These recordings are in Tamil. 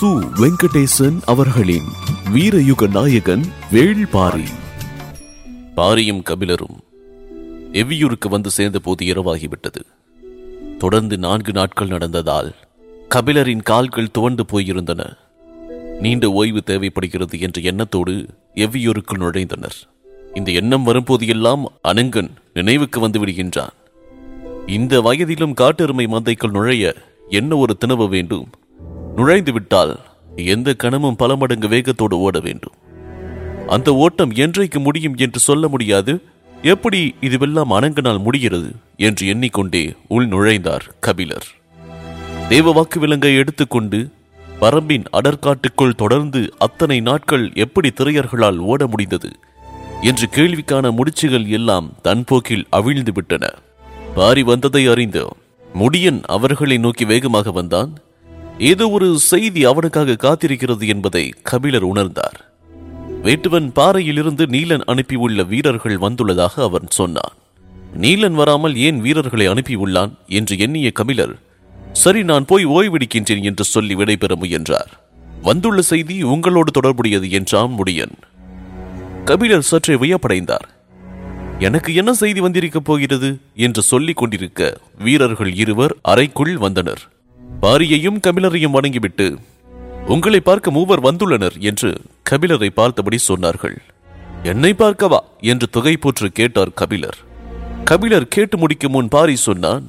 சு வெங்கடேசன் அவர்களின் வீரயுக நாயகன் வேள்பாரி பாரியும் கபிலரும் எவ்வியூருக்கு வந்து சேர்ந்த போது இரவாகிவிட்டது தொடர்ந்து நான்கு நாட்கள் நடந்ததால் கபிலரின் கால்கள் துவண்டு போயிருந்தன நீண்ட ஓய்வு தேவைப்படுகிறது என்ற எண்ணத்தோடு எவ்வியூருக்குள் நுழைந்தனர் இந்த எண்ணம் வரும்போது எல்லாம் அனங்கன் நினைவுக்கு வந்து விடுகின்றான் இந்த வயதிலும் காட்டெருமை மந்தைக்குள் நுழைய என்ன ஒரு திணவ வேண்டும் நுழைந்து விட்டால் எந்த கணமும் பல மடங்கு வேகத்தோடு ஓட வேண்டும் அந்த ஓட்டம் என்றைக்கு முடியும் என்று சொல்ல முடியாது எப்படி இதுவெல்லாம் அனங்கனால் முடிகிறது என்று எண்ணிக்கொண்டே உள் நுழைந்தார் கபிலர் தேவவாக்கு விலங்கை எடுத்துக்கொண்டு பரம்பின் அடற்காட்டுக்குள் தொடர்ந்து அத்தனை நாட்கள் எப்படி திரையர்களால் ஓட முடிந்தது என்று கேள்விக்கான முடிச்சுகள் எல்லாம் தன் போக்கில் அவிழ்ந்து விட்டன பாரி வந்ததை அறிந்து முடியன் அவர்களை நோக்கி வேகமாக வந்தான் ஏதோ ஒரு செய்தி அவனுக்காக காத்திருக்கிறது என்பதை கபிலர் உணர்ந்தார் வேட்டுவன் பாறையிலிருந்து நீலன் அனுப்பியுள்ள வீரர்கள் வந்துள்ளதாக அவன் சொன்னான் நீலன் வராமல் ஏன் வீரர்களை அனுப்பியுள்ளான் என்று எண்ணிய கபிலர் சரி நான் போய் ஓய்வெடுக்கின்றேன் என்று சொல்லி விடைபெற முயன்றார் வந்துள்ள செய்தி உங்களோடு தொடர்புடையது என்றான் முடியன் கபிலர் சற்றே வியப்படைந்தார் எனக்கு என்ன செய்தி வந்திருக்கப் போகிறது என்று சொல்லிக் கொண்டிருக்க வீரர்கள் இருவர் அறைக்குள் வந்தனர் பாரியையும் கபிலரையும் வணங்கிவிட்டு உங்களை பார்க்க மூவர் வந்துள்ளனர் என்று கபிலரை பார்த்தபடி சொன்னார்கள் என்னை பார்க்கவா என்று தொகைப்போற்று கேட்டார் கபிலர் கபிலர் கேட்டு முடிக்கும் முன் பாரி சொன்னான்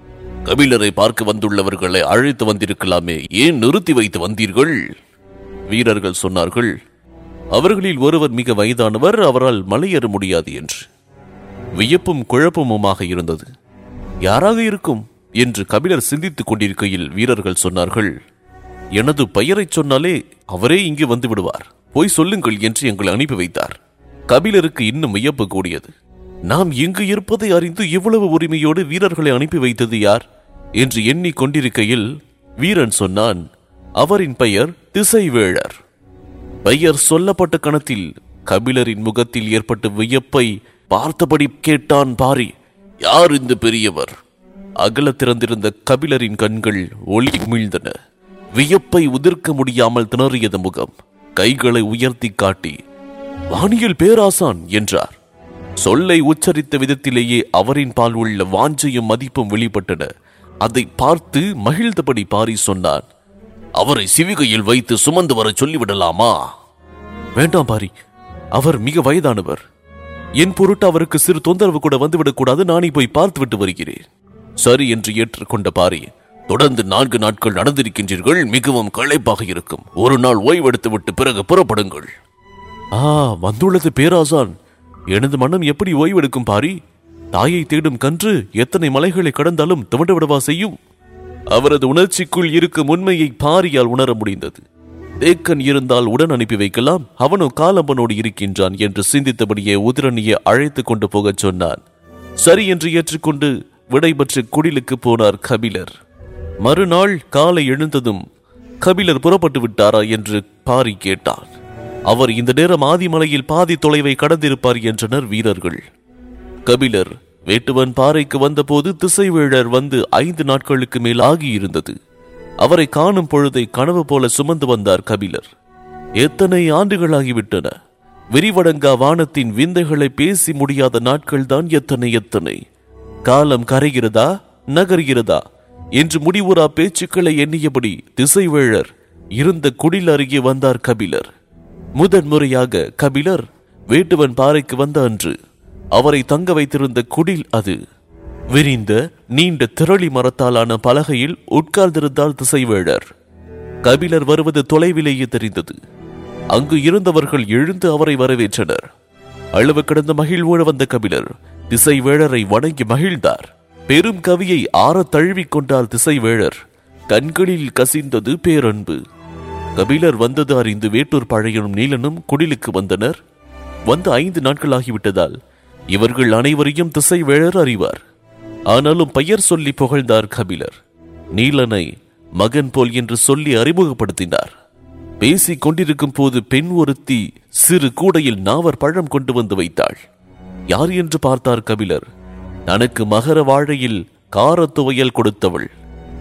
கபிலரை பார்க்க வந்துள்ளவர்களை அழைத்து வந்திருக்கலாமே ஏன் நிறுத்தி வைத்து வந்தீர்கள் வீரர்கள் சொன்னார்கள் அவர்களில் ஒருவர் மிக வயதானவர் அவரால் மலையேற முடியாது என்று வியப்பும் குழப்பமுமாக இருந்தது யாராக இருக்கும் என்று கபிலர் சிந்தித்துக் கொண்டிருக்கையில் வீரர்கள் சொன்னார்கள் எனது பெயரைச் சொன்னாலே அவரே இங்கு வந்து விடுவார் போய் சொல்லுங்கள் என்று எங்களை அனுப்பி வைத்தார் கபிலருக்கு இன்னும் வியப்பு கூடியது நாம் இங்கு இருப்பதை அறிந்து இவ்வளவு உரிமையோடு வீரர்களை அனுப்பி வைத்தது யார் என்று எண்ணிக் கொண்டிருக்கையில் வீரன் சொன்னான் அவரின் பெயர் திசைவேழர் பெயர் சொல்லப்பட்ட கணத்தில் கபிலரின் முகத்தில் ஏற்பட்ட வியப்பை பார்த்தபடி கேட்டான் பாரி யார் இந்த பெரியவர் அகல திறந்திருந்த கபிலரின் கண்கள் ஒளி மீழ்ந்தன வியப்பை உதிர்க்க முடியாமல் திணறியது முகம் கைகளை உயர்த்தி காட்டி வானியல் பேராசான் என்றார் சொல்லை உச்சரித்த விதத்திலேயே அவரின் பால் உள்ள வாஞ்சையும் மதிப்பும் வெளிப்பட்டன அதை பார்த்து மகிழ்ந்தபடி பாரி சொன்னான் அவரை சிவிகையில் வைத்து சுமந்து வர சொல்லிவிடலாமா வேண்டாம் பாரி அவர் மிக வயதானவர் என் பொருட்டு அவருக்கு சிறு தொந்தரவு கூட வந்துவிடக்கூடாது நானே போய் பார்த்துவிட்டு வருகிறேன் சரி என்று ஏற்றுக்கொண்ட பாரி தொடர்ந்து நான்கு நாட்கள் நடந்திருக்கின்றீர்கள் மிகவும் களைப்பாக இருக்கும் ஒரு நாள் ஓய்வெடுத்து விட்டு பிறகு புறப்படுங்கள் ஆ வந்துள்ளது பேராசான் எனது மனம் எப்படி ஓய்வெடுக்கும் பாரி தாயை தேடும் கன்று எத்தனை மலைகளை கடந்தாலும் துவண்டு விடவா செய்யும் அவரது உணர்ச்சிக்குள் இருக்கும் உண்மையை பாரியால் உணர முடிந்தது தேக்கன் இருந்தால் உடன் அனுப்பி வைக்கலாம் அவனோ காலம்பனோடு இருக்கின்றான் என்று சிந்தித்தபடியே உதிரணியை அழைத்து கொண்டு போகச் சொன்னான் சரி என்று ஏற்றுக்கொண்டு விடைபெற்று குடிலுக்கு போனார் கபிலர் மறுநாள் காலை எழுந்ததும் கபிலர் புறப்பட்டு விட்டாரா என்று பாரி கேட்டான் அவர் இந்த நேரம் ஆதிமலையில் பாதி தொலைவை கடந்திருப்பார் என்றனர் வீரர்கள் கபிலர் வேட்டுவன் பாறைக்கு வந்தபோது திசைவேழர் வந்து ஐந்து நாட்களுக்கு மேல் ஆகியிருந்தது அவரை காணும் பொழுதை கனவு போல சுமந்து வந்தார் கபிலர் எத்தனை ஆண்டுகளாகிவிட்டன விரிவடங்கா வானத்தின் விந்தைகளை பேசி முடியாத நாட்கள்தான் எத்தனை எத்தனை காலம் கரைகிறதா நகர்கிறதா என்று முடிவுறா பேச்சுக்களை எண்ணியபடி திசைவேழர் இருந்த குடில் அருகே வந்தார் கபிலர் முதன் முறையாக கபிலர் வேட்டுவன் பாறைக்கு வந்த அன்று அவரை தங்க வைத்திருந்த குடில் அது விரிந்த நீண்ட திரளி மரத்தாலான பலகையில் உட்கார்ந்திருந்தால் திசைவேழர் கபிலர் வருவது தொலைவிலேயே தெரிந்தது அங்கு இருந்தவர்கள் எழுந்து அவரை வரவேற்றனர் அளவு கடந்த மகிழ்வோடு வந்த கபிலர் திசைவேழரை வணங்கி மகிழ்ந்தார் பெரும் கவியை ஆறத் தழுவிக் கொண்டார் திசைவேழர் கண்களில் கசிந்தது பேரன்பு கபிலர் வந்தது அறிந்து வேட்டூர் பழையனும் நீலனும் குடிலுக்கு வந்தனர் வந்து ஐந்து நாட்கள் ஆகிவிட்டதால் இவர்கள் அனைவரையும் திசைவேழர் அறிவார் ஆனாலும் பெயர் சொல்லி புகழ்ந்தார் கபிலர் நீலனை மகன் போல் என்று சொல்லி அறிமுகப்படுத்தினார் பேசிக் கொண்டிருக்கும் போது பெண் ஒருத்தி சிறு கூடையில் நாவர் பழம் கொண்டு வந்து வைத்தாள் யார் என்று பார்த்தார் கபிலர் தனக்கு மகர வாழையில் காரத்துவையல் கொடுத்தவள்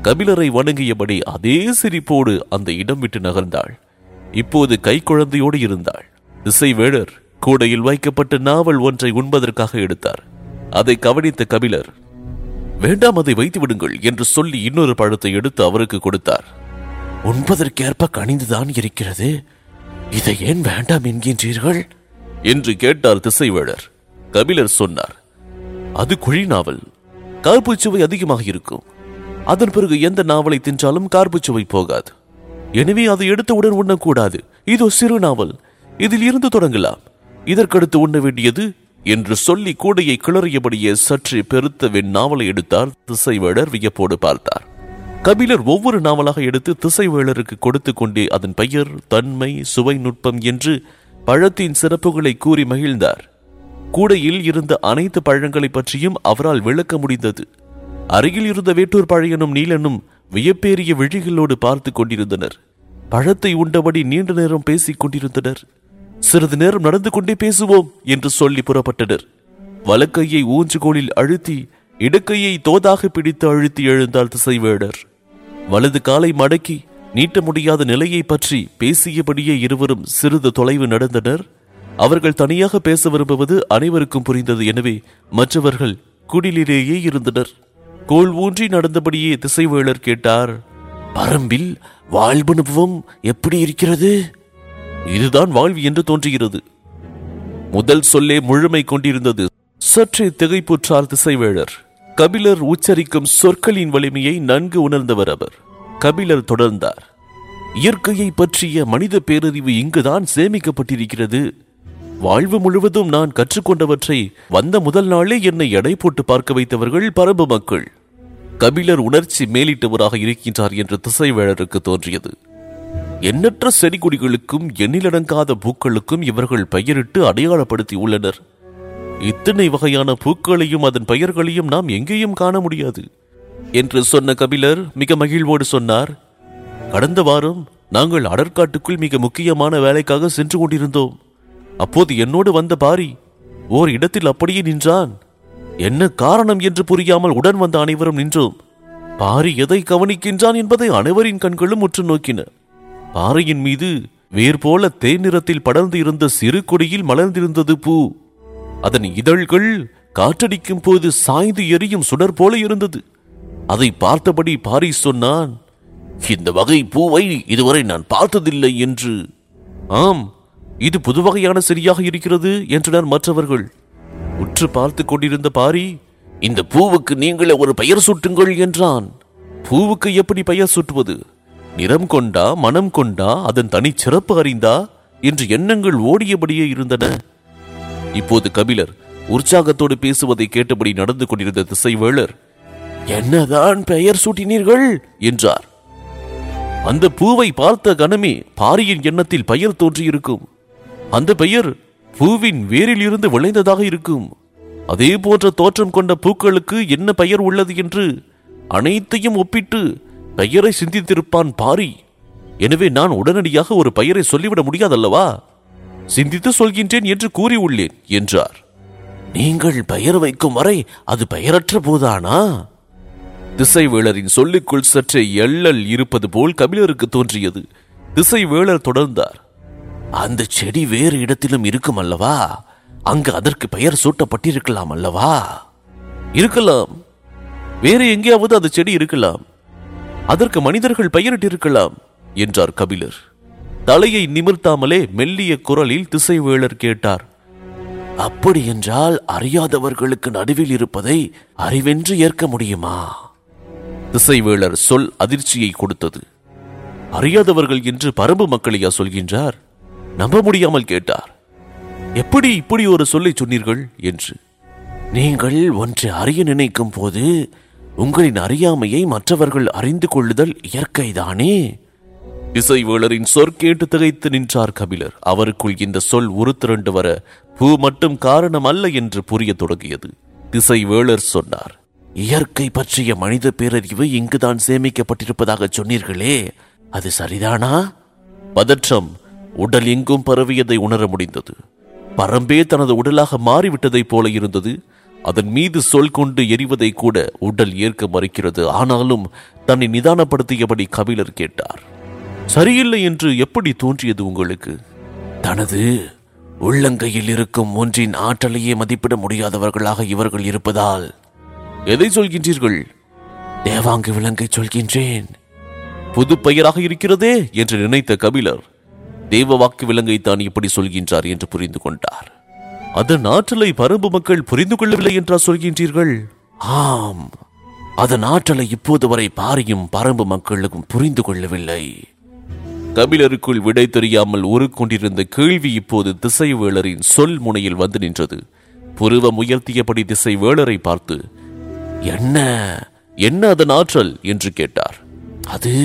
கபிலரை வணங்கியபடி அதே சிரிப்போடு அந்த இடம் விட்டு நகர்ந்தாள் இப்போது கைக்குழந்தையோடு இருந்தாள் திசைவேடர் கூடையில் வைக்கப்பட்ட நாவல் ஒன்றை உண்பதற்காக எடுத்தார் அதை கவனித்த கபிலர் வேண்டாம் அதை வைத்து விடுங்கள் என்று சொல்லி இன்னொரு பழத்தை எடுத்து அவருக்கு கொடுத்தார் உண்பதற்கேற்ப கனிந்துதான் இருக்கிறது இதை ஏன் வேண்டாம் என்கின்றீர்கள் என்று கேட்டார் திசைவேடர் கபிலர் சொன்னார் அது குழி நாவல் கார்ப்புச் சுவை அதிகமாக இருக்கும் அதன் பிறகு எந்த நாவலை தின்றாலும் கார்ப்புச் சுவை போகாது எனவே அதை எடுத்தவுடன் உண்ணக்கூடாது இதோ சிறு நாவல் இதில் இருந்து தொடங்கலாம் இதற்கடுத்து உண்ண வேண்டியது என்று சொல்லி கூடையை கிளறியபடியே சற்று பெருத்த வெண் நாவலை எடுத்தார் திசைவேடர் வியப்போடு பார்த்தார் கபிலர் ஒவ்வொரு நாவலாக எடுத்து திசைவேளருக்கு கொடுத்து கொண்டே அதன் பெயர் தன்மை சுவை நுட்பம் என்று பழத்தின் சிறப்புகளை கூறி மகிழ்ந்தார் கூடையில் இருந்த அனைத்து பழங்களை பற்றியும் அவரால் விளக்க முடிந்தது அருகில் இருந்த வேட்டூர் பழையனும் நீலனும் வியப்பேறிய விழிகளோடு பார்த்து கொண்டிருந்தனர் பழத்தை உண்டபடி நீண்ட நேரம் பேசிக் கொண்டிருந்தனர் சிறிது நேரம் நடந்து கொண்டே பேசுவோம் என்று சொல்லி புறப்பட்டனர் வலக்கையை ஊன்றுகோலில் அழுத்தி இடக்கையை தோதாக பிடித்து அழுத்தி எழுந்தாள் திசைவேடர் வலது காலை மடக்கி நீட்ட முடியாத நிலையை பற்றி பேசியபடியே இருவரும் சிறிது தொலைவு நடந்தனர் அவர்கள் தனியாக பேச விரும்புவது அனைவருக்கும் புரிந்தது எனவே மற்றவர்கள் குடிலிலேயே இருந்தனர் கோல் ஊன்றி நடந்தபடியே திசைவேளர் கேட்டார் பரம்பில் வாழ்வனுபவம் எப்படி இருக்கிறது இதுதான் வாழ்வு என்று தோன்றுகிறது முதல் சொல்லே முழுமை கொண்டிருந்தது சற்றே திகைப்புற்றார் திசைவேழர் கபிலர் உச்சரிக்கும் சொற்களின் வலிமையை நன்கு உணர்ந்தவர் அவர் கபிலர் தொடர்ந்தார் இயற்கையை பற்றிய மனித பேரறிவு இங்குதான் சேமிக்கப்பட்டிருக்கிறது வாழ்வு முழுவதும் நான் கற்றுக்கொண்டவற்றை வந்த முதல் நாளே என்னை எடை போட்டு பார்க்க வைத்தவர்கள் பரம்பு மக்கள் கபிலர் உணர்ச்சி மேலிட்டவராக இருக்கின்றார் என்று திசைவேழருக்கு தோன்றியது எண்ணற்ற செடி கொடிகளுக்கும் எண்ணிலடங்காத பூக்களுக்கும் இவர்கள் பெயரிட்டு அடையாளப்படுத்தி உள்ளனர் இத்தனை வகையான பூக்களையும் அதன் பெயர்களையும் நாம் எங்கேயும் காண முடியாது என்று சொன்ன கபிலர் மிக மகிழ்வோடு சொன்னார் கடந்த வாரம் நாங்கள் அடற்காட்டுக்குள் மிக முக்கியமான வேலைக்காக சென்று கொண்டிருந்தோம் அப்போது என்னோடு வந்த பாரி ஓர் இடத்தில் அப்படியே நின்றான் என்ன காரணம் என்று புரியாமல் உடன் வந்த அனைவரும் நின்றோம் பாரி எதை கவனிக்கின்றான் என்பதை அனைவரின் கண்களும் உற்று நோக்கின பாறையின் மீது வேர் போல தேன் நிறத்தில் படர்ந்து இருந்த சிறு கொடியில் மலர்ந்திருந்தது பூ அதன் இதழ்கள் காற்றடிக்கும் போது சாய்ந்து எரியும் சுடர் போல இருந்தது அதை பார்த்தபடி பாரி சொன்னான் இந்த வகை பூவை இதுவரை நான் பார்த்ததில்லை என்று ஆம் இது புது வகையான செடியாக இருக்கிறது என்றனர் மற்றவர்கள் உற்று பார்த்து கொண்டிருந்த பாரி இந்த பூவுக்கு நீங்களே ஒரு பெயர் சூட்டுங்கள் என்றான் பூவுக்கு எப்படி பெயர் சூட்டுவது நிறம் கொண்டா மனம் கொண்டா அதன் தனிச் சிறப்பு அறிந்தா என்று எண்ணங்கள் ஓடியபடியே இருந்தன இப்போது கபிலர் உற்சாகத்தோடு பேசுவதை கேட்டபடி நடந்து கொண்டிருந்த திசைவேளர் என்னதான் பெயர் சூட்டினீர்கள் என்றார் அந்த பூவை பார்த்த கணமே பாரியின் எண்ணத்தில் பெயர் தோன்றியிருக்கும் அந்த பெயர் பூவின் வேரில் இருந்து விளைந்ததாக இருக்கும் அதே போன்ற தோற்றம் கொண்ட பூக்களுக்கு என்ன பெயர் உள்ளது என்று அனைத்தையும் ஒப்பிட்டு பெயரை சிந்தித்திருப்பான் பாரி எனவே நான் உடனடியாக ஒரு பெயரை சொல்லிவிட முடியாதல்லவா சிந்தித்து சொல்கின்றேன் என்று கூறியுள்ளேன் என்றார் நீங்கள் பெயர் வைக்கும் வரை அது பெயரற்ற போதானா திசைவேளரின் சொல்லுக்குள் சற்றே எள்ளல் இருப்பது போல் கபிலருக்கு தோன்றியது திசைவேளர் தொடர்ந்தார் அந்த செடி வேறு இடத்திலும் இருக்கும் அல்லவா அங்கு அதற்கு பெயர் சூட்டப்பட்டிருக்கலாம் அல்லவா இருக்கலாம் வேறு எங்கேயாவது அந்த செடி இருக்கலாம் அதற்கு மனிதர்கள் பெயரிட்டிருக்கலாம் என்றார் கபிலர் தலையை நிமிர்த்தாமலே மெல்லிய குரலில் திசைவேளர் கேட்டார் அப்படி என்றால் அறியாதவர்களுக்கு நடுவில் இருப்பதை அறிவென்று ஏற்க முடியுமா திசைவேளர் சொல் அதிர்ச்சியை கொடுத்தது அறியாதவர்கள் என்று பரம்பு மக்களையா சொல்கின்றார் நம்ப முடியாமல் கேட்டார் எப்படி இப்படி ஒரு சொல்லை சொன்னீர்கள் என்று நீங்கள் ஒன்றை அறிய நினைக்கும் போது உங்களின் அறியாமையை மற்றவர்கள் அறிந்து கொள்ளுதல் இயற்கைதானே இசைவேளரின் சொற்கேட்டு திகைத்து நின்றார் கபிலர் அவருக்குள் இந்த சொல் உருத்திரண்டு வர பூ மட்டும் காரணம் அல்ல என்று புரிய தொடங்கியது திசைவேளர் சொன்னார் இயற்கை பற்றிய மனித பேரறிவு இங்குதான் சேமிக்கப்பட்டிருப்பதாக சொன்னீர்களே அது சரிதானா பதற்றம் உடல் எங்கும் பரவியதை உணர முடிந்தது பரம்பே தனது உடலாக மாறிவிட்டதைப் போல இருந்தது அதன் மீது சொல் கொண்டு எரிவதை கூட உடல் ஏற்க மறுக்கிறது ஆனாலும் தன்னை நிதானப்படுத்தியபடி கபிலர் கேட்டார் சரியில்லை என்று எப்படி தோன்றியது உங்களுக்கு தனது உள்ளங்கையில் இருக்கும் ஒன்றின் ஆற்றலையே மதிப்பிட முடியாதவர்களாக இவர்கள் இருப்பதால் எதை சொல்கின்றீர்கள் தேவாங்கு விலங்கை சொல்கின்றேன் புது பெயராக இருக்கிறதே என்று நினைத்த கபிலர் தேவ வாக்கு விலங்கை தான் இப்படி சொல்கின்றார் என்று புரிந்து கொண்டார் அதன் ஆற்றலை பரம்பு மக்கள் புரிந்து கொள்ளவில்லை என்றா சொல்கின்றீர்கள் ஆம் அதன் ஆற்றலை இப்போது வரை பாரியும் பரம்பு மக்களுக்கும் புரிந்து கொள்ளவில்லை கபிலருக்குள் விடை தெரியாமல் ஊறிக்கொண்டிருந்த கேள்வி இப்போது திசைவேளரின் சொல் முனையில் வந்து நின்றது புருவம் உயர்த்தியபடி திசைவேளரை பார்த்து என்ன என்ன அதன் ஆற்றல் என்று கேட்டார் அது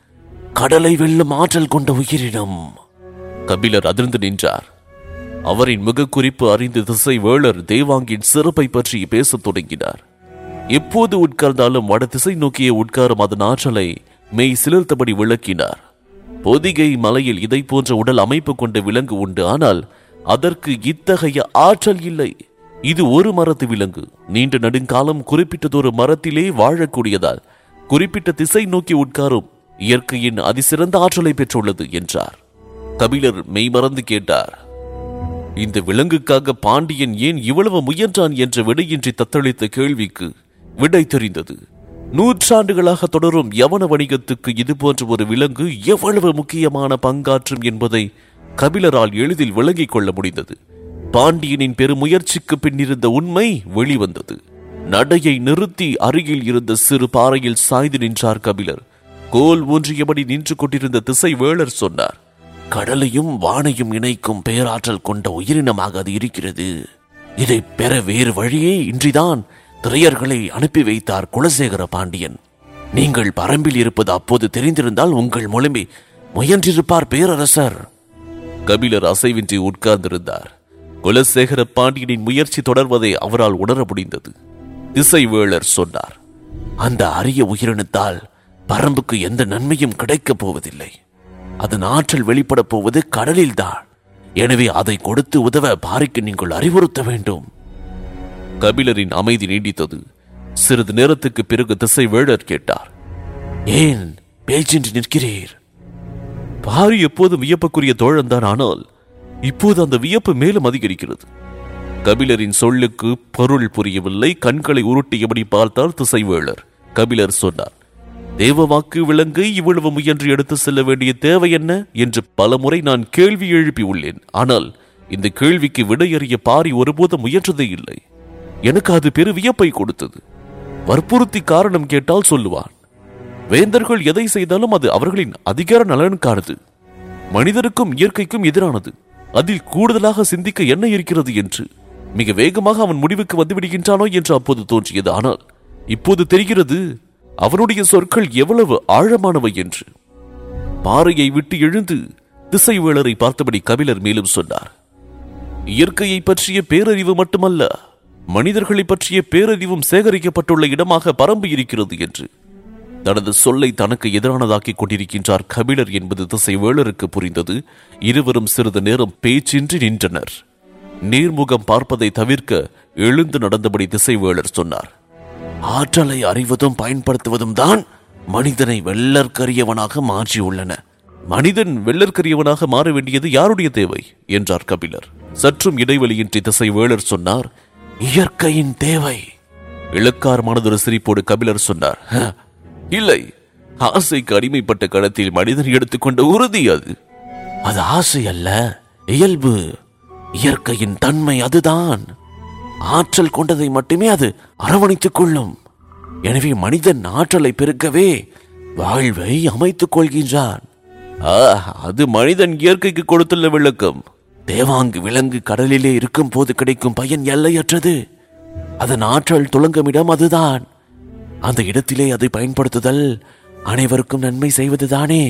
கடலை வெல்லும் ஆற்றல் கொண்ட உயிரினம் கபிலர் அதிர்ந்து நின்றார் அவரின் முகக்குறிப்பு அறிந்து திசை வேளர் தேவாங்கின் சிறப்பை பற்றி பேசத் தொடங்கினார் எப்போது உட்கார்ந்தாலும் வட திசை நோக்கிய உட்காரும் அதன் ஆற்றலை மெய் சிலிர்த்தபடி விளக்கினார் பொதிகை மலையில் இதை போன்ற உடல் அமைப்பு கொண்ட விலங்கு உண்டு ஆனால் அதற்கு இத்தகைய ஆற்றல் இல்லை இது ஒரு மரத்து விலங்கு நீண்ட நெடுங்காலம் குறிப்பிட்டதொரு மரத்திலே வாழக்கூடியதால் குறிப்பிட்ட திசை நோக்கி உட்காரும் இயற்கையின் அதிசிறந்த ஆற்றலை பெற்றுள்ளது என்றார் கபிலர் மெய்மறந்து கேட்டார் இந்த விலங்குக்காக பாண்டியன் ஏன் இவ்வளவு முயன்றான் என்ற விடையின்றி தத்தளித்த கேள்விக்கு விடை தெரிந்தது நூற்றாண்டுகளாக தொடரும் யவன வணிகத்துக்கு இது போன்ற ஒரு விலங்கு எவ்வளவு முக்கியமான பங்காற்றும் என்பதை கபிலரால் எளிதில் விளங்கிக் கொள்ள முடிந்தது பாண்டியனின் பெருமுயற்சிக்கு பின்னிருந்த உண்மை வெளிவந்தது நடையை நிறுத்தி அருகில் இருந்த சிறு பாறையில் சாய்ந்து நின்றார் கபிலர் கோல் ஊன்றியபடி நின்று கொண்டிருந்த திசை வேளர் சொன்னார் கடலையும் வானையும் இணைக்கும் பேராற்றல் கொண்ட உயிரினமாக அது இருக்கிறது இதை பெற வேறு வழியே இன்றிதான் திரையர்களை அனுப்பி வைத்தார் குலசேகர பாண்டியன் நீங்கள் பரம்பில் இருப்பது அப்போது தெரிந்திருந்தால் உங்கள் மூலமே முயன்றிருப்பார் பேரரசர் கபிலர் அசைவின்றி உட்கார்ந்திருந்தார் குலசேகர பாண்டியனின் முயற்சி தொடர்வதை அவரால் உணர முடிந்தது திசைவேளர் சொன்னார் அந்த அரிய உயிரினத்தால் பரம்புக்கு எந்த நன்மையும் கிடைக்கப் போவதில்லை அதன் ஆற்றல் வெளிப்படப் போவது கடலில்தான் எனவே அதை கொடுத்து உதவ பாரிக்கு நீங்கள் அறிவுறுத்த வேண்டும் கபிலரின் அமைதி நீடித்தது சிறிது நேரத்துக்கு பிறகு திசை வேடர் கேட்டார் ஏன் பேச்சின்றி நிற்கிறீர் பாரி எப்போதும் வியப்புக்குரிய தோழன்தான் ஆனால் இப்போது அந்த வியப்பு மேலும் அதிகரிக்கிறது கபிலரின் சொல்லுக்கு பொருள் புரியவில்லை கண்களை உருட்டியபடி பார்த்தார் திசைவேளர் கபிலர் சொன்னார் தேவ வாக்கு விலங்கை இவ்வளவு முயன்று எடுத்து செல்ல வேண்டிய தேவை என்ன என்று பலமுறை நான் கேள்வி எழுப்பி உள்ளேன் ஆனால் இந்த கேள்விக்கு விடையறிய பாரி ஒருபோதும் முயன்றதே இல்லை எனக்கு அது பெரு வியப்பை கொடுத்தது வற்புறுத்தி காரணம் கேட்டால் சொல்லுவான் வேந்தர்கள் எதை செய்தாலும் அது அவர்களின் அதிகார நலனுக்கானது மனிதருக்கும் இயற்கைக்கும் எதிரானது அதில் கூடுதலாக சிந்திக்க என்ன இருக்கிறது என்று மிக வேகமாக அவன் முடிவுக்கு வந்து விடுகின்றானோ என்று அப்போது தோன்றியது ஆனால் இப்போது தெரிகிறது அவனுடைய சொற்கள் எவ்வளவு ஆழமானவை என்று பாறையை விட்டு எழுந்து திசைவேளரை பார்த்தபடி கபிலர் மேலும் சொன்னார் இயற்கையை பற்றிய பேரறிவு மட்டுமல்ல மனிதர்களை பற்றிய பேரறிவும் சேகரிக்கப்பட்டுள்ள இடமாக பரம்பு இருக்கிறது என்று தனது சொல்லை தனக்கு எதிரானதாக்கிக் கொண்டிருக்கின்றார் கபிலர் என்பது திசைவேளருக்கு புரிந்தது இருவரும் சிறிது நேரம் பேச்சின்றி நின்றனர் நீர்முகம் பார்ப்பதை தவிர்க்க எழுந்து நடந்தபடி திசைவேளர் சொன்னார் ஆற்றலை அறிவதும் பயன்படுத்துவதும் தான் மனிதனை வெள்ளற்கரியவனாக மாற்றியுள்ளன மனிதன் வெள்ளற்கரியவனாக மாற வேண்டியது யாருடைய தேவை என்றார் கபிலர் சற்றும் இடைவெளியின்றி திசைவேளர் சொன்னார் இயற்கையின் தேவை இளக்காரமானதொரு சிரிப்போடு கபிலர் சொன்னார் "ஹ, இல்லை ஆசைக்கு அடிமைப்பட்ட கடத்தில் மனிதன் எடுத்துக்கொண்ட உறுதி அது அது ஆசை அல்ல இயல்பு இயற்கையின் தன்மை அதுதான் ஆற்றல் கொண்டதை மட்டுமே அது அரவணைத்துக் கொள்ளும் எனவே மனிதன் ஆற்றலை பெருக்கவே வாழ்வை அமைத்துக் கொள்கின்றான் ஆ, அது மனிதன் இயற்கைக்கு கொடுத்துள்ள விளக்கம் தேவாங்கு விலங்கு கடலிலே இருக்கும் போது கிடைக்கும் பயன் எல்லையற்றது அதன் ஆற்றல் துளங்குமிடம் அதுதான் அந்த இடத்திலே அதை பயன்படுத்துதல் அனைவருக்கும் நன்மை செய்வதுதானே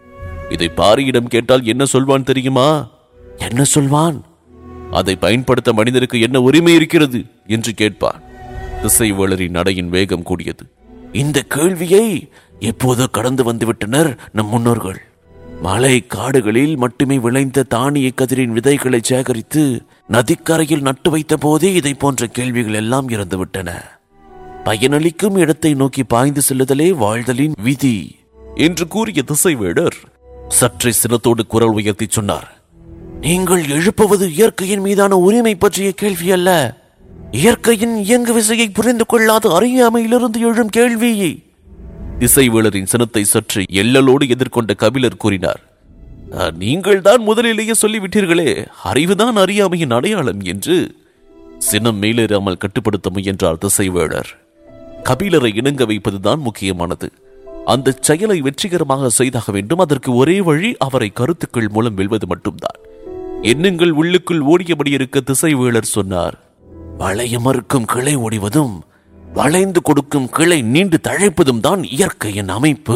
இதை பாரியிடம் கேட்டால் என்ன சொல்வான் தெரியுமா என்ன சொல்வான் அதை பயன்படுத்த மனிதருக்கு என்ன உரிமை இருக்கிறது என்று கேட்பான் திசைவேளரின் நடையின் வேகம் கூடியது இந்த கேள்வியை எப்போதோ கடந்து வந்துவிட்டனர் நம் முன்னோர்கள் மலை காடுகளில் மட்டுமே விளைந்த தானிய கதிரின் விதைகளை சேகரித்து நதிக்கரையில் நட்டு வைத்த போதே இதை போன்ற கேள்விகள் எல்லாம் இறந்துவிட்டன பயனளிக்கும் இடத்தை நோக்கி பாய்ந்து செல்லுதலே வாழ்தலின் விதி என்று கூறிய திசைவேடர் சற்றே சினத்தோடு குரல் உயர்த்தி சொன்னார் நீங்கள் எழுப்புவது இயற்கையின் மீதான உரிமை பற்றிய கேள்வி அல்ல இயற்கையின் இயங்கு விசையை புரிந்து கொள்ளாத அறியாமையிலிருந்து எழும் கேள்வி திசைவேளரின் சினத்தை சற்று எல்லலோடு எதிர்கொண்ட கபிலர் கூறினார் நீங்கள் தான் முதலிலேயே சொல்லிவிட்டீர்களே அறிவுதான் அறியாமையின் அடையாளம் என்று சினம் மேலேறாமல் கட்டுப்படுத்த முயன்றார் திசைவேளர் கபிலரை இணங்க வைப்பதுதான் முக்கியமானது அந்த செயலை வெற்றிகரமாக செய்தாக வேண்டும் அதற்கு ஒரே வழி அவரை கருத்துக்கள் மூலம் வெல்வது மட்டும்தான் எண்ணங்கள் உள்ளுக்குள் ஓடியபடி இருக்க திசைவேளர் சொன்னார் வளையமறுக்கும் கிளை ஒடிவதும் வளைந்து கொடுக்கும் கிளை நீண்டு தழைப்பதும் தான் இயற்கையின் அமைப்பு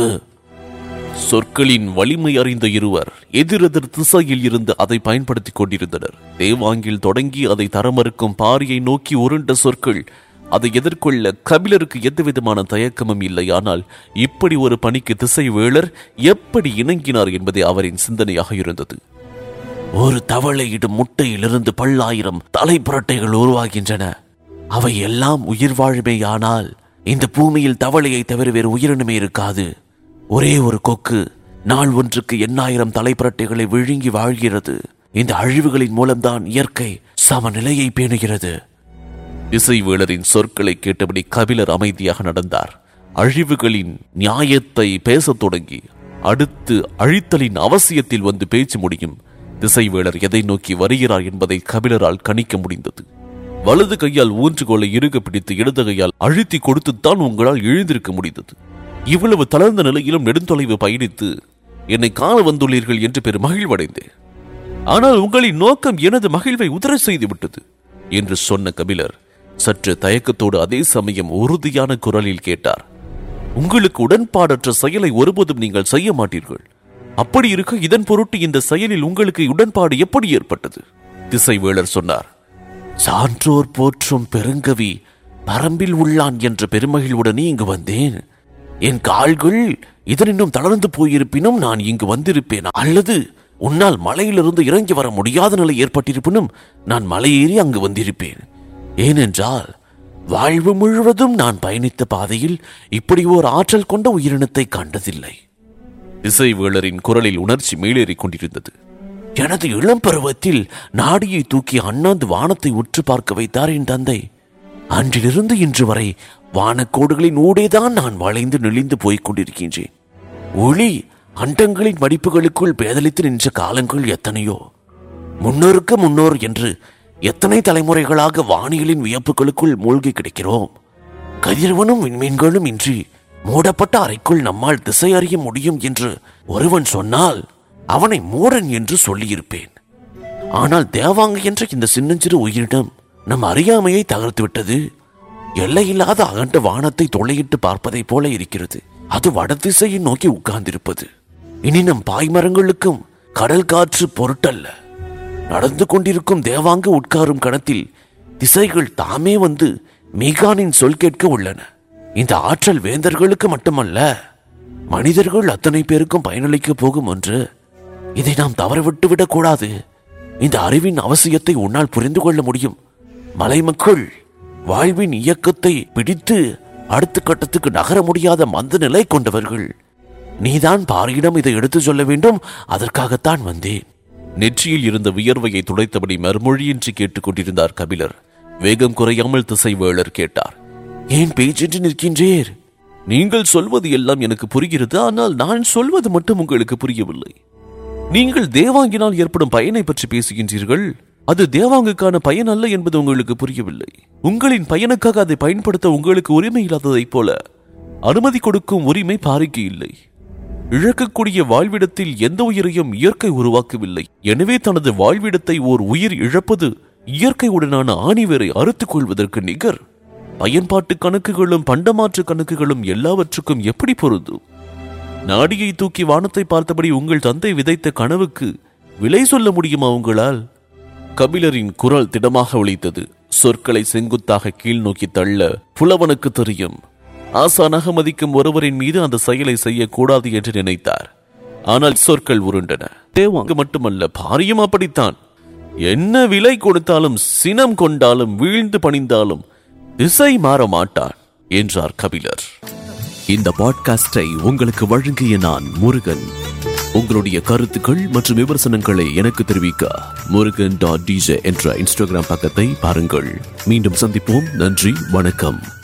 சொற்களின் வலிமை அறிந்த இருவர் எதிரெதிர் திசையில் இருந்து அதை பயன்படுத்திக் கொண்டிருந்தனர் தேவாங்கில் தொடங்கி அதை தரமறுக்கும் பாரியை நோக்கி உருண்ட சொற்கள் அதை எதிர்கொள்ள கபிலருக்கு எந்தவிதமான தயக்கமும் இல்லை ஆனால் இப்படி ஒரு பணிக்கு திசை வேளர் எப்படி இணங்கினார் என்பதே அவரின் சிந்தனையாக இருந்தது ஒரு தவளையிடும் முட்டையிலிருந்து பல்லாயிரம் தலைப்புரட்டைகள் உருவாகின்றன அவை எல்லாம் உயிர் வாழுமேயானால் இந்த பூமியில் தவளையை தவிர வேறு உயிரினமே இருக்காது ஒரே ஒரு கொக்கு நாள் ஒன்றுக்கு எண்ணாயிரம் தலைப்புரட்டைகளை விழுங்கி வாழ்கிறது இந்த அழிவுகளின் மூலம்தான் இயற்கை சமநிலையை பேணுகிறது இசைவேளரின் சொற்களை கேட்டபடி கபிலர் அமைதியாக நடந்தார் அழிவுகளின் நியாயத்தை பேசத் தொடங்கி அடுத்து அழித்தலின் அவசியத்தில் வந்து பேச்சு முடியும் திசைவேளர் எதை நோக்கி வருகிறார் என்பதை கபிலரால் கணிக்க முடிந்தது வலது கையால் ஊன்றுகோலை இறுக பிடித்து இடது கையால் அழுத்தி கொடுத்துத்தான் உங்களால் எழுந்திருக்க முடிந்தது இவ்வளவு தளர்ந்த நிலையிலும் நெடுந்தொலைவு பயணித்து என்னை காண வந்துள்ளீர்கள் என்று பெரும் மகிழ்வடைந்தேன் ஆனால் உங்களின் நோக்கம் எனது மகிழ்வை உதற செய்து விட்டது என்று சொன்ன கபிலர் சற்று தயக்கத்தோடு அதே சமயம் உறுதியான குரலில் கேட்டார் உங்களுக்கு உடன்பாடற்ற செயலை ஒருபோதும் நீங்கள் செய்ய மாட்டீர்கள் அப்படி இருக்க இதன் பொருட்டு இந்த செயலில் உங்களுக்கு உடன்பாடு எப்படி ஏற்பட்டது திசைவேளர் சொன்னார் சான்றோர் போற்றும் பெருங்கவி பரம்பில் உள்ளான் என்ற பெருமகிழ்வுடனே இங்கு வந்தேன் என் கால்கள் இதனின்னும் தளர்ந்து போயிருப்பினும் நான் இங்கு வந்திருப்பேன் அல்லது உன்னால் மலையிலிருந்து இறங்கி வர முடியாத நிலை ஏற்பட்டிருப்பினும் நான் மலையேறி அங்கு வந்திருப்பேன் ஏனென்றால் வாழ்வு முழுவதும் நான் பயணித்த பாதையில் இப்படி ஓர் ஆற்றல் கொண்ட உயிரினத்தை கண்டதில்லை இசைவேளரின் குரலில் உணர்ச்சி மேலேறிக் கொண்டிருந்தது எனது இளம் பருவத்தில் நாடியை தூக்கி அண்ணாந்து வானத்தை உற்று பார்க்க வைத்தார் என் தந்தை அன்றிலிருந்து இன்று வரை வானக்கோடுகளின் ஊடேதான் நான் வளைந்து நெளிந்து போய்க் கொண்டிருக்கின்றேன் ஒளி அண்டங்களின் மடிப்புகளுக்குள் பேதலித்து நின்ற காலங்கள் எத்தனையோ முன்னோருக்கு முன்னோர் என்று எத்தனை தலைமுறைகளாக வானியலின் வியப்புகளுக்குள் மூழ்கி கிடக்கிறோம் கதிரவனும் விண்மீன்களும் இன்றி மூடப்பட்ட அறைக்குள் நம்மால் திசை அறிய முடியும் என்று ஒருவன் சொன்னால் அவனை மூடன் என்று சொல்லியிருப்பேன் ஆனால் தேவாங்க என்ற இந்த சின்னஞ்சிறு உயிரிடம் நம் அறியாமையை தகர்த்து விட்டது எல்லையில்லாத அகண்ட வானத்தை தொலையிட்டு பார்ப்பதைப் போல இருக்கிறது அது வடதிசையை நோக்கி உட்கார்ந்திருப்பது இனி நம் பாய்மரங்களுக்கும் கடல் காற்று பொருட்டல்ல நடந்து கொண்டிருக்கும் தேவாங்க உட்காரும் கணத்தில் திசைகள் தாமே வந்து மீகானின் சொல் கேட்க உள்ளன இந்த ஆற்றல் வேந்தர்களுக்கு மட்டுமல்ல மனிதர்கள் அத்தனை பேருக்கும் பயனளிக்க போகும் ஒன்று இதை நாம் தவறவிட்டு விடக் கூடாது இந்த அறிவின் அவசியத்தை உன்னால் புரிந்து கொள்ள முடியும் மலை மக்கள் வாழ்வின் இயக்கத்தை பிடித்து அடுத்த கட்டத்துக்கு நகர முடியாத மந்த நிலை கொண்டவர்கள் நீதான் பாரியிடம் இதை எடுத்து சொல்ல வேண்டும் அதற்காகத்தான் வந்தேன் நெற்றியில் இருந்த வியர்வையை துடைத்தபடி மறுமொழியின்றி கேட்டுக் கொண்டிருந்தார் கபிலர் வேகம் குறையாமல் திசைவேளர் கேட்டார் ஏன் பேச்சின்றி நிற்கின்றீர் நீங்கள் சொல்வது எல்லாம் எனக்கு புரிகிறது ஆனால் நான் சொல்வது மட்டும் உங்களுக்கு புரியவில்லை நீங்கள் தேவாங்கினால் ஏற்படும் பயனை பற்றி பேசுகின்றீர்கள் அது தேவாங்குக்கான பயன் அல்ல என்பது உங்களுக்கு புரியவில்லை உங்களின் பயனுக்காக அதை பயன்படுத்த உங்களுக்கு உரிமை இல்லாததைப் போல அனுமதி கொடுக்கும் உரிமை பாரிக்கு இல்லை இழக்கக்கூடிய வாழ்விடத்தில் எந்த உயிரையும் இயற்கை உருவாக்கவில்லை எனவே தனது வாழ்விடத்தை ஓர் உயிர் இழப்பது இயற்கையுடனான ஆணிவேரை அறுத்துக் கொள்வதற்கு நிகர் பயன்பாட்டு கணக்குகளும் பண்டமாற்று கணக்குகளும் எல்லாவற்றுக்கும் எப்படி பொருந்தும் நாடியை தூக்கி வானத்தை பார்த்தபடி உங்கள் தந்தை விதைத்த கனவுக்கு விலை சொல்ல முடியுமா உங்களால் கபிலரின் குரல் திடமாக ஒலித்தது சொற்களை செங்குத்தாக கீழ் நோக்கி தள்ள புலவனுக்கு தெரியும் ஆசானாக மதிக்கும் ஒருவரின் மீது அந்த செயலை செய்யக்கூடாது என்று நினைத்தார் ஆனால் சொற்கள் உருண்டன தேவாங்கு மட்டுமல்ல பாரியும் அப்படித்தான் என்ன விலை கொடுத்தாலும் சினம் கொண்டாலும் வீழ்ந்து பணிந்தாலும் திசை மாற மாட்டான் என்றார் கபிலர் இந்த பாட்காஸ்டை உங்களுக்கு வழங்கிய நான் முருகன் உங்களுடைய கருத்துக்கள் மற்றும் விமர்சனங்களை எனக்கு தெரிவிக்க முருகன் டாட் டிஜே என்ற இன்ஸ்டாகிராம் பக்கத்தை பாருங்கள் மீண்டும் சந்திப்போம் நன்றி வணக்கம்